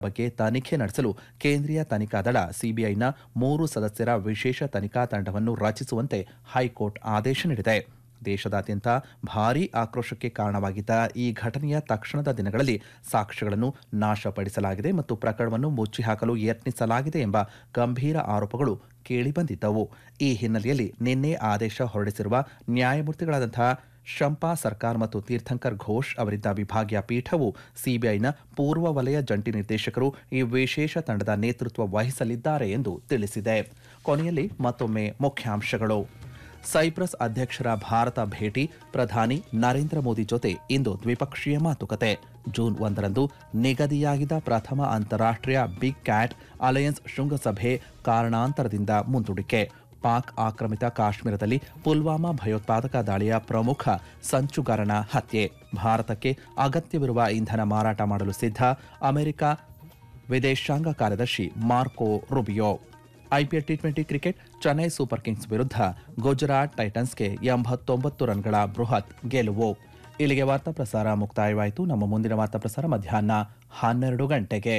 ಬಗ್ಗೆ ತನಿಖೆ ನಡೆಸಲು ಕೇಂದ್ರೀಯ ತನಿಖಾ ದಳ ಸಿಬಿಐನ ಮೂರು ಸದಸ್ಯರ ವಿಶೇಷ ತನಿಖಾ ತಂಡವನ್ನು ರಚಿಸುವಂತೆ ಹೈಕೋರ್ಟ್ ಆದೇಶ ನೀಡಿದೆ ದೇಶದಾದ್ಯಂತ ಭಾರೀ ಆಕ್ರೋಶಕ್ಕೆ ಕಾರಣವಾಗಿದ್ದ ಈ ಘಟನೆಯ ತಕ್ಷಣದ ದಿನಗಳಲ್ಲಿ ಸಾಕ್ಷ್ಯಗಳನ್ನು ನಾಶಪಡಿಸಲಾಗಿದೆ ಮತ್ತು ಪ್ರಕರಣವನ್ನು ಮುಚ್ಚಿಹಾಕಲು ಯತ್ನಿಸಲಾಗಿದೆ ಎಂಬ ಗಂಭೀರ ಆರೋಪಗಳು ಕೇಳಿಬಂದಿದ್ದವು ಈ ಹಿನ್ನೆಲೆಯಲ್ಲಿ ನಿನ್ನೆ ಆದೇಶ ಹೊರಡಿಸಿರುವ ನ್ಯಾಯಮೂರ್ತಿಗಳಾದಂತಹ ಶಂಪಾ ಸರ್ಕಾರ್ ಮತ್ತು ತೀರ್ಥಂಕರ್ ಘೋಷ್ ಅವರಿದ್ದ ವಿಭಾಗೀಯ ಪೀಠವು ಸಿಬಿಐನ ಪೂರ್ವ ವಲಯ ಜಂಟಿ ನಿರ್ದೇಶಕರು ಈ ವಿಶೇಷ ತಂಡದ ನೇತೃತ್ವ ವಹಿಸಲಿದ್ದಾರೆ ಎಂದು ತಿಳಿಸಿದೆ ಕೊನೆಯಲ್ಲಿ ಮತ್ತೊಮ್ಮೆ ಮುಖ್ಯಾಂಶಗಳು ಸೈಪ್ರಸ್ ಅಧ್ಯಕ್ಷರ ಭಾರತ ಭೇಟಿ ಪ್ರಧಾನಿ ನರೇಂದ್ರ ಮೋದಿ ಜೊತೆ ಇಂದು ದ್ವಿಪಕ್ಷೀಯ ಮಾತುಕತೆ ಜೂನ್ ಒಂದರಂದು ನಿಗದಿಯಾಗಿದ್ದ ಪ್ರಥಮ ಅಂತಾರಾಷ್ಟ್ರೀಯ ಬಿಗ್ ಕ್ಯಾಟ್ ಅಲಯನ್ಸ್ ಶೃಂಗಸಭೆ ಕಾರಣಾಂತರದಿಂದ ಮುಂದೂಡಿಕೆ ಪಾಕ್ ಆಕ್ರಮಿತ ಕಾಶ್ಮೀರದಲ್ಲಿ ಪುಲ್ವಾಮಾ ಭಯೋತ್ಪಾದಕ ದಾಳಿಯ ಪ್ರಮುಖ ಸಂಚುಗಾರನ ಹತ್ಯೆ ಭಾರತಕ್ಕೆ ಅಗತ್ಯವಿರುವ ಇಂಧನ ಮಾರಾಟ ಮಾಡಲು ಸಿದ್ಧ ಅಮೆರಿಕ ವಿದೇಶಾಂಗ ಕಾರ್ಯದರ್ಶಿ Marco Rubio IPL T twenty cricket Chennai super kings ವಿರುದ್ಧ ಗುಜರಾತ್ ಟೈಟನ್ಸ್ಗೆ ಎಂಬತ್ತೊಂಬತ್ತು ರನ್ಗಳ ಬೃಹತ್ ಗೆಲುವು ಇಲ್ಲಿಗೆ ವಾರ್ತಾ ಪ್ರಸಾರ ಮುಕ್ತಾಯವಾಯಿತು ನಮ್ಮ ಮುಂದಿನ ವಾರ್ತಾ ಪ್ರಸಾರ ಮಧ್ಯಾಹ್ನ ಹನ್ನೆರಡು ಗಂಟೆಗೆ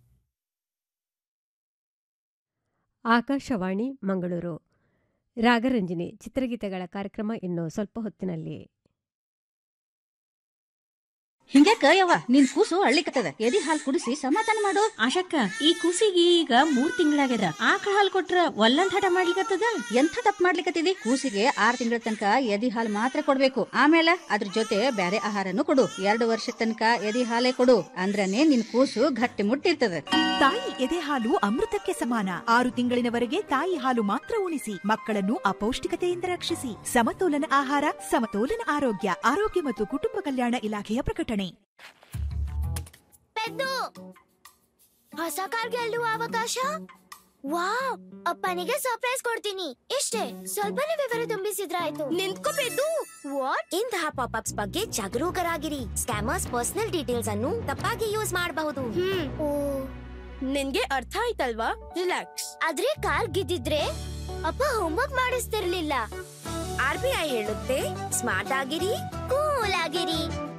ಆಕಾಶವಾಣಿ ಮಂಗಳೂರು ರಾಗರಂಜನಿ ಚಿತ್ರಗೀತೆಗಳ ಕಾರ್ಯಕ್ರಮ ಇನ್ನು ಸ್ವಲ್ಪ ಹೊತ್ತಿನಲ್ಲಿ ಹಿಂಗ್ಯಾಕ ಯವ್ವ ನಿನ್ ಕೂಸು ಅಳ್ಳಿಕತ್ತದ ಎದಿ ಹಾಲ್ ಕುಡಿಸಿ ಸಮಾಧಾನ ಮಾಡು ಆಶಕ್ಕ ಈ ಕೂಸಿಗೆ ಈಗ ಮೂರ್ ತಿಂಗಳಾಗ್ಯದ ಆಕಳ ಹಾಲ್ ಕೊಟ್ರ ಒಲ್ಲಂದ್ ಹಠ ಮಾಡ್ಲಿಕತ್ತದ ಎಂಥ ತಪ್ಪು ಮಾಡ್ಲಿಕತ್ತಿದಿ ಕೂಸಿಗೆ ಆರ್ ತಿಂಗಳ ತನಕ ಎದಿ ಹಾಲ್ ಮಾತ್ರ ಕೊಡ್ಬೇಕು ಆಮೇಲೆ ಅದ್ರ ಜೊತೆ ಬ್ಯಾರೆ ಆಹಾರನು ಕೊಡು ಎರಡು ವರ್ಷ ತನಕ ಎದಿ ಹಾಲೇ ಕೊಡು ಅಂದ್ರನೇ ನಿನ್ ಕೂಸು ಗಟ್ಟಿ ಮುಟ್ಟಿರ್ತದ ತಾಯಿ ಎದೆ ಹಾಲು ಅಮೃತಕ್ಕೆ ಸಮಾನ ಆರು ತಿಂಗಳಿನವರೆಗೆ ತಾಯಿ ಹಾಲು ಮಾತ್ರ ಉಣಿಸಿ ಮಕ್ಕಳನ್ನು ಅಪೌಷ್ಟಿಕತೆಯಿಂದ ರಕ್ಷಿಸಿ ಸಮತೋಲನ ಆಹಾರ ಸಮತೋಲನ ಆರೋಗ್ಯ ಆರೋಗ್ಯ ಮತ್ತು ಕುಟುಂಬ ಕಲ್ಯಾಣ ಇಲಾಖೆಯ ಪ್ರಕಟಣೆ ಪೆದ್ದು ಹೊಸ ಕಾರ್ ಗೆಲ್ಲುವ ಅವಕಾಶ ವಾವ್ ಅಪ್ಪನಿಗೆ ಸರ್ಪ್ರೈಸ್ ಕೊಡ್ತೀನಿ ಇಷ್ಟೇ ಸ್ವಲ್ಪನೇ ವಿವರ ತುಂಬಿಸಿದ್ರಾಯ್ತು ನಿಂತ್ಕೋ ಪೆದ್ದು ವಾಟ್ ಇಂತಹ ಪಾಪ್ ಅಪ್ಸ್ ಬಗ್ಗೆ ಜಾಗರೂಕರಾಗಿರಿ ಸ್ಕ್ಯಾಮರ್ಸ್ ಪರ್ಸನಲ್ ಡೀಟೇಲ್ಸ್ ಅನ್ನು ತಪ್ಪಾಗಿ ಯೂಸ್ ಮಾಡಬಹುದು ಓ ನಿನ್ಗೆ ಅರ್ಥ ಆಯ್ತಲ್ವಾ ರಿಲ್ಯಾಕ್ಸ್ ಆದ್ರೆ ಕಾರ್ ಗಿದ್ದಿದ್ರೆ ಅಪ್ಪ ಹೋಮ್ವರ್ಕ್ ಮಾಡಿಸ್ತಿರ್ಲಿಲ್ಲ ಆರ್ ಬಿ ಐ ಹೇಳುತ್ತೆ ಸ್ಮಾರ್ಟ್ ಆಗಿರಿ ಕೂಲ್ ಆಗಿರಿ